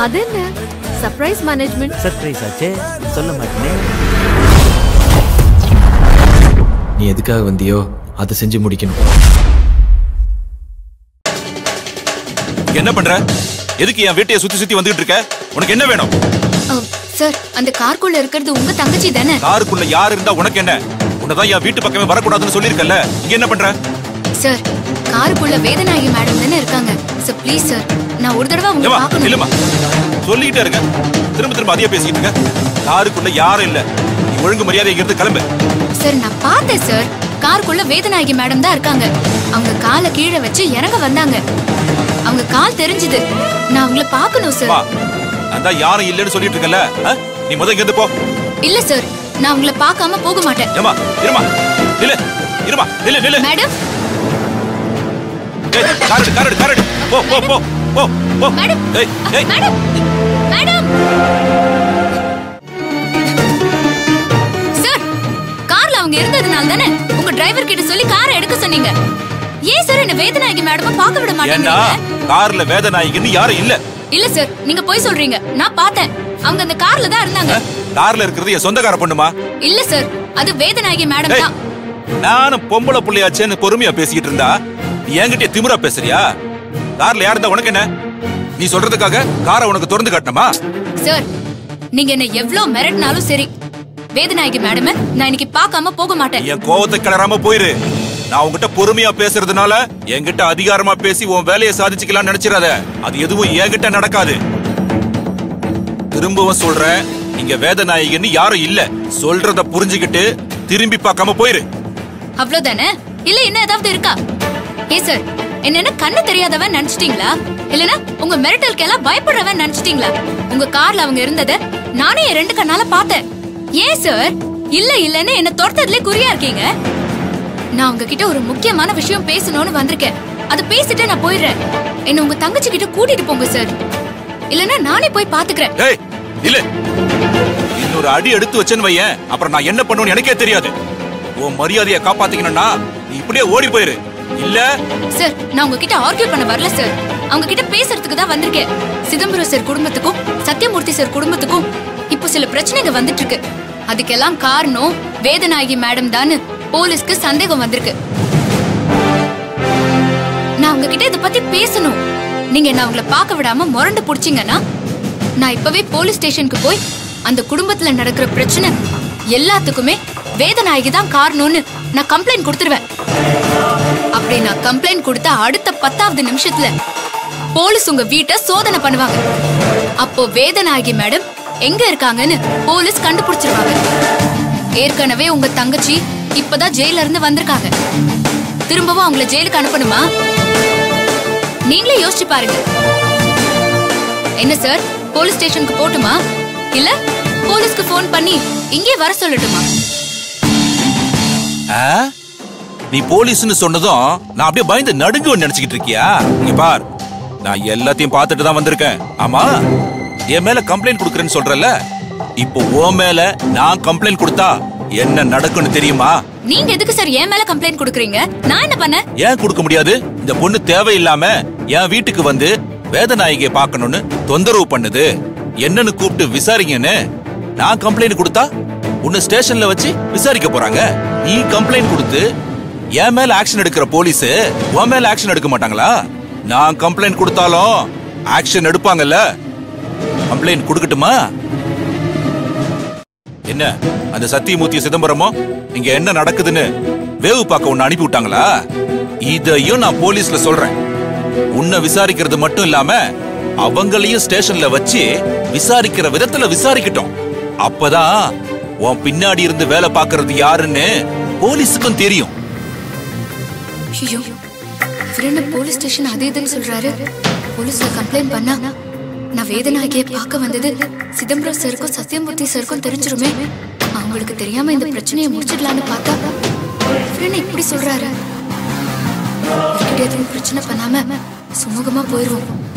அது என்ன surprise management surprise ஆச்சே சொல்ல மாட்டேனே நீ எதுக்காக வந்தியோ அதை செஞ்சு முடிக்கணும் என்ன பண்ற எதுக்கு என் வீட்டையை சுத்தி சுத்தி வந்துகிட்டு இருக்க உனக்கு என்ன வேணும் சார் அந்த கார்க்குள்ள இருக்கிறது உங்க தங்கச்சி தானே காருக்குள்ள யார் இருந்தா உனக்கு என்ன உன்னதான் என் வீட்டு பக்கமே வரக்கூடாதுன்னு சொல்லியிருக்கல இங்க என்ன பண்ற சார் காருக்குள்ள வேதநாயகி மேடம் தானே இருக்காங்க சார் ப்ளீஸ் சார் நான் ஒரு தடவை உங்களை ஏமா பார்க்கணும் இல்லம்மா சொல்லிக்கிட்டே இருக்க திரும்ப திரும்ப அதையே பேசிக்கிட்டு இருக்க காருக்குள்ள யாரும் இல்ல நீ ஒழுங்கு மரியாதை இங்க இருந்து கிளம்பு சார் நான் பார்த்தேன் சார் காருக்குள்ள வேதநாயகி மேடம் தான் இருக்காங்க அவங்க காலை கீழே வச்சு இறங்க வந்தாங்க அவங்க கால் தெரிஞ்சுது நான் அவங்கள பார்க்கணும் சார் வா அதான் யாரும் இல்லைன்னு சொல்லிட்டு இருக்கல நீ முத இங்க இருந்து போ இல்ல சார் நான் உங்களை பார்க்காம போக மாட்டேன் ஏமா இருமா நில்லு இருமா நில்லு நில்லு மேடம் ஏய் காரடு காரடு காரடு போ போ போ போ போ மேடம் ஏய் ஏய் மேடம் மேடம் சார் கார்ல அவங்க இருந்ததுனால தானே உங்க டிரைவர் கிட்ட சொல்லி காரை எடுக்க சொன்னீங்க ஏன் சார் என்ன வேதநாயகி மேடம் பார்க்க விட ஏண்டா மாட்டேங்கிறீங்க கார்ல வேதநாயகின்னு யாரும் இல்ல இல்ல சார் நீங்க போய் சொல்றீங்க நான் பார்த்தேன் அவங்க அந்த கார்ல தான் இருந்தாங்க கார்ல இருக்கிறது என் சொந்தக்கார பொண்ணுமா இல்ல சார் அது வேதநாயகி மேடம் ஏய், தான் நானும் பொம்பளை புள்ளையாச்சேன்னு பொறுமையா பேசிக்கிட்டு இருந்தா நீ என்கிட்ட திமிரா பேசுறியா கார்ல யார் இருந்தா உனக்கு என்ன நீ சொல்றதுக்காக காரை உனக்கு திறந்து காட்டணுமா சார் நீங்க என்ன எவ்வளவு மிரட்டினாலும் சரி வேதநாயகி மேடம் நான் இன்னைக்கு பார்க்காம போக மாட்டேன் என் கோவத்தை கிளறாம போயிரு நான் உன்கிட்ட பொறுமையா பேசுறதுனால என்கிட்ட அதிகாரமா பேசி உன் வேலையை சாதிச்சுக்கலாம்னு நினைச்சிடாத அது எதுவும் என்கிட்ட நடக்காது திரும்பவும் சொல்றேன் இங்க வேதநாயகின்னு யாரும் இல்ல சொல்றத புரிஞ்சுக்கிட்டு திரும்பி பார்க்காம போயிரு அவ்வளவுதானே இல்ல என்ன ஏதாவது இருக்கா ஏ சார் என்ன கண்ணு தெரியாதவன் நினைச்சிட்டீங்களா இல்லனா உங்க மிரட்டலுக்கெல்லாம் பயப்படுறவன் நினைச்சிட்டீங்களா உங்க கார்ல அவங்க இருந்தத நானே என் ரெண்டு கண்ணால பார்த்தேன் ஏன் சார் இல்ல இல்லன்னு என்ன துரத்ததுல குறியா இருக்கீங்க நான் உங்ககிட்ட ஒரு முக்கியமான விஷயம் பேசணும்னு வந்திருக்கேன் அது பேசிட்டு நான் போயிடுறேன் என்ன உங்க தங்கச்சி கிட்ட கூட்டிட்டு போங்க சார் இல்லனா நானே போய் பாத்துக்கிறேன் ஏய் இல்ல இன்னொரு அடி எடுத்து வச்சேன்னு வையேன் அப்புறம் நான் என்ன பண்ணுவேன்னு எனக்கே தெரியாது உன் மரியாதையை காப்பாத்திக்கணும்னா நீ இப்படியே ஓடி போயிரு இல்ல சார் நான் உங்ககிட்ட ஆர்கியூ பண்ண வரல சார் அவங்க கிட்ட பேசுறதுக்கு தான் வந்திருக்கேன் சிதம்பரம் சார் குடும்பத்துக்கும் சத்யமூர்த்தி சார் குடும்பத்துக்கும் இப்போ சில பிரச்சனைங்க வந்துட்டு இருக்கு அதுக்கெல்லாம் காரணம் வேதநாயகி மேடம் தான் போலீஸ்க்கு சந்தேகம் வந்திருக்கு நான் உங்ககிட்ட இத பத்தி பேசணும் நீங்க என்ன அவங்கள பார்க்க விடாம முரண்டு புடிச்சீங்கன்னா நான் இப்பவே போலீஸ் ஸ்டேஷனுக்கு போய் அந்த குடும்பத்துல நடக்கிற பிரச்சனை எல்லாத்துக்குமே வேதநாயகி தான் காரணம்னு நான் கம்ப்ளைண்ட் கொடுத்துருவேன் அப்படி நான் கம்ப்ளைண்ட் கொடுத்த அடுத்த பத்தாவது நிமிஷத்துல போலீஸ் உங்க வீட்டை சோதனை பண்ணுவாங்க அப்போ வேதநாயகி மேடம் எங்க இருக்காங்கன்னு போலீஸ் கண்டுபிடிச்சிருவாங்க ஏற்கனவே உங்க தங்கச்சி இப்பதான் ஜெயில இருந்து வந்திருக்காங்க திரும்பவும் அவங்கள ஜெயிலுக்கு அனுப்பணுமா நீங்களே யோசிச்சு பாருங்க என்ன சார் போலீஸ் ஸ்டேஷனுக்கு போட்டுமா இல்ல போலீஸ்க்கு ஃபோன் பண்ணி இங்கே வர சொல்லட்டுமா ஆ? நீ போலீஸ்னு சொன்னதும் நான் அப்படியே பயந்து நடுங்குவேன் நினைச்சுக்கிட்டு இருக்கியா இங்க பார் நான் எல்லாத்தையும் பார்த்துட்டு தான் வந்திருக்கேன் ஆமா என் மேல கம்ப்ளைண்ட் கொடுக்கறேன்னு சொல்றல இப்போ உன் மேல நான் கம்ப்ளைண்ட் கொடுத்தா என்ன நடக்கும்னு தெரியுமா நீங்க எதுக்கு சார் என் மேல கம்ப்ளைண்ட் கொடுக்குறீங்க நான் என்ன பண்ணேன் ஏன் கொடுக்க முடியாது இந்த பொண்ணு தேவையில்லாம என் வீட்டுக்கு வந்து வேதநாயகியை பார்க்கணும்னு தொந்தரவு பண்ணுது என்னன்னு கூப்பிட்டு விசாரிங்கன்னு நான் கம்ப்ளைண்ட் கொடுத்தா உன்னை ஸ்டேஷன்ல வச்சு விசாரிக்க போறாங்க நீ கம்ப்ளைண்ட் கொடுத்து என் மேல ஆக்ஷன் எடுக்கிற போலீஸ் உன் மேல ஆக்ஷன் எடுக்க மாட்டாங்களா நான் கம்ப்ளைண்ட் கொடுத்தாலும் ஆக்ஷன் எடுப்பாங்கல்ல கம்ப்ளைண்ட் கொடுக்கட்டுமா என்ன அந்த சத்தியமூர்த்தி சிதம்பரமோ இங்க என்ன நடக்குதுன்னு வேவு பார்க்க உன்னை அனுப்பி விட்டாங்களா இதையும் நான் போலீஸ்ல சொல்றேன் உன்னை விசாரிக்கிறது மட்டும் இல்லாம அவங்களையும் ஸ்டேஷன்ல வச்சு விசாரிக்கிற விதத்துல விசாரிக்கட்டும் அப்பதான் உன் பின்னாடி இருந்து வேலை பார்க்கறது யாருன்னு போலீஸுக்கும் தெரியும் ஐயோ இவர் என்ன போலீஸ் ஸ்டேஷன் அது இதுன்னு சொல்றாரு போலீஸ்ல கம்ப்ளைண்ட் பண்ணா நான் வேதநாயகியை பார்க்க வந்தது சிதம்பரம் சருக்கும் சத்யமூர்த்தி சருக்கும் தெரிஞ்சிருமே அவங்களுக்கு தெரியாம இந்த பிரச்சனையை முடிச்சிடலான்னு பார்த்தா இவர் என்ன இப்படி சொல்றாரு இவர்கிட்ட எதுவும் பிரச்சனை பண்ணாம சுமூகமா போயிருவோம்